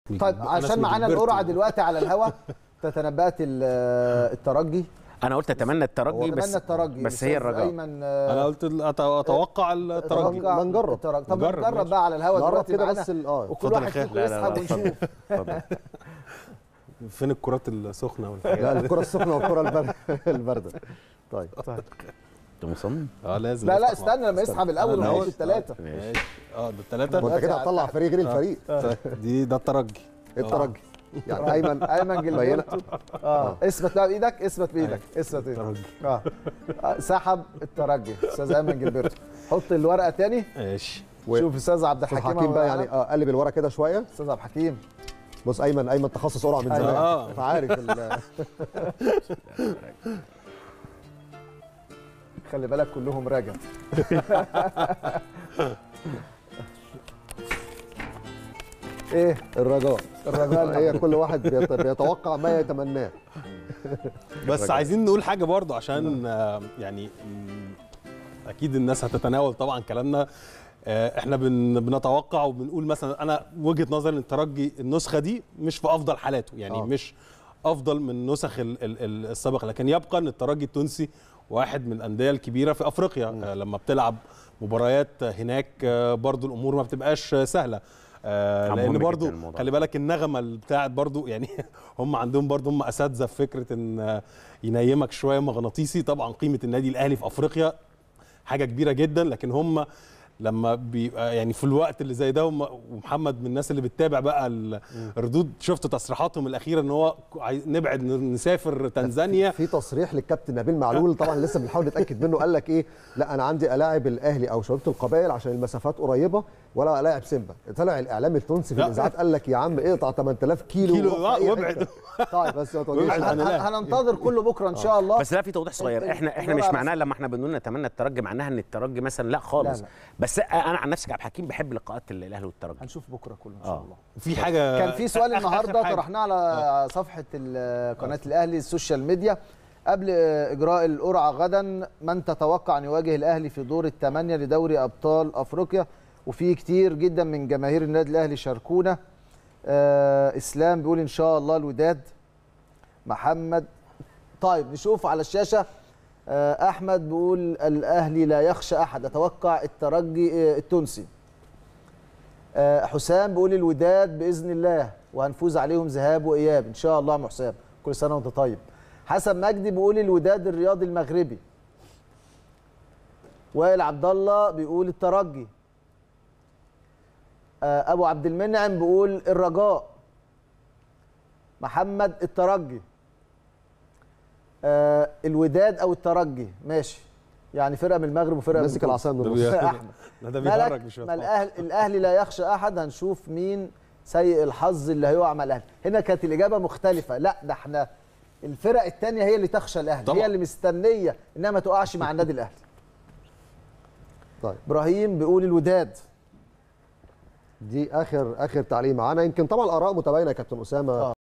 طيب أنا عشان اسمي معانا جilberto. القرعه دلوقتي على الهوا تتنبأت ال- الترجي انا قلت اتمنى الترجي بس اتمنى الترجي بس هي أستاذ الرجاء ايمن آه، انا قلت ال- أت- اتوقع الترجي أتوقع ما نجرب. الترجي. طب نجرب، نجرب ماشي. بقى على الهوا نقرب دلوقتي كده معانا بس ال- اه وكل اتفضل واحد يا خالد. فيكم لا، لا، يسحب لا، ونشوف اتفضل فين الكرات السخنه والحاجات لا الكره السخنه والكره البارده البارده طيب انت مصمم اه لازم لا لا نفتح مع- استنى لما يسحب الاول أنا ونعيش الأول. الثلاثه ماشي اه ده الثلاثه وانت كده هتطلع فريق غير الفريق دي ده الترجي الترجي يعني ايمن ايمن بينة. جilberto اه اثبت بقى بايدك اثبت بايدك اثبت بايدك الترجي اه آه، سحب الترجي استاذ ايمن جilberto حط الورقه تاني ماشي و- شوف استاذ عبد أستاذ الحكيم حكيم بقى معانا. يعني اه قلب الورق كده شويه استاذ عبد الحكيم بص ايمن ايمن تخصص قرعه من زمان آه. فعارف ال- خلي بالك كلهم راجع ايه الرجاء الرجاء هي كل واحد بيت- بيتوقع ما يتمناه بس عايزين نقول حاجه برضو عشان آه، يعني مم، اكيد الناس هتتناول طبعا كلامنا آه، احنا بن بنتوقع وبنقول مثلا انا وجهه نظري ان الترجي النسخه دي مش في افضل حالاته يعني آه. آه. مش افضل من النسخ ال- ال- ال- السابقه لكن يبقى ان الترجي التونسي واحد من الانديه الكبيره في افريقيا آه، لما بتلعب مباريات هناك آه، برضو الامور ما بتبقاش سهله آه، مهم لان جداً برضو الموضوع خلي بالك النغمه اللي بتاعت برضو يعني هم عندهم برضو هم اساتذه في فكره ان آه، ينيمك شويه مغناطيسي طبعا قيمه النادي الاهلي في افريقيا حاجه كبيره جدا لكن هم لما بيبقى يعني في الوقت اللي زي ده هم ومحمد من الناس اللي بتتابع بقى الردود شفت تصريحاتهم الاخيره ان هو عايز نبعد نسافر تنزانيا في تصريح للكابتن نبيل معلول طبعا لسه بنحاول نتاكد منه قال لك ايه لا انا عندي الاعب الاهلي او شبيبه القبائل عشان المسافات قريبه ولا الاعب سيمبا طلع الاعلامي التونسي في لا. الاذاعات قال لك يا عم اقطع 8000 كيلو كيلو وروح في آه، أي وابعد. حتة. طيب بس ما تواجهش وابعد حد. عن الأهلي. هن- هننتظر كله بكره ان شاء الله بس لا في توضيح صغير احنا احنا مش معناه لما احنا بنقول نتمنى الترجي معناها ان الترجي مثلا لا خالص لا، لا. بس انا عن نفسي كعبد الحكيم بحب لقاءات الاهلي والترجي هنشوف بكره كله ان شاء آه. الله في حاجه كان في سؤال آخر- آخر النهارده حاجة. طرحناه على صفحه ال- قناه الاهلي السوشيال ميديا قبل اجراء القرعه غدا من تتوقع ان يواجه الاهلي في دور الثمانيه لدوري ابطال افريقيا وفي كتير جدا من جماهير النادي الاهلي شاركونا آه اسلام بيقول ان شاء الله الوداد محمد طيب نشوف على الشاشه آه احمد بيقول الاهلي لا يخشى احد اتوقع الترجي آه التونسي آه، حسام بيقول الوداد باذن الله وهنفوز عليهم ذهاب واياب ان شاء الله يا أم حسام كل سنه وانت طيب حسن مجدي بيقول الوداد الرياضي المغربي وائل عبد الله بيقول الترجي آه، ابو عبد المنعم بيقول الرجاء محمد الترجي آه، الوداد او الترجي ماشي يعني فرقه من المغرب وفرقه من مسك تونس. العصا من ده النص بي- احمد لا، ده مالك بيهرج مش ما بيتوقع. الاهلي الاهلي لا يخشى احد هنشوف مين سيء الحظ اللي هيقع مع الاهلي هنا كانت الاجابه مختلفه لا ده احنا الفرق الثانيه هي اللي تخشى الاهلي طبعا. هي اللي مستنيه انها ما تقعش مع النادي الاهلي طيب ابراهيم بيقول الوداد دي اخر اخر تعليق معانا يمكن طبعا الاراء متباينه يا كابتن اسامه آه.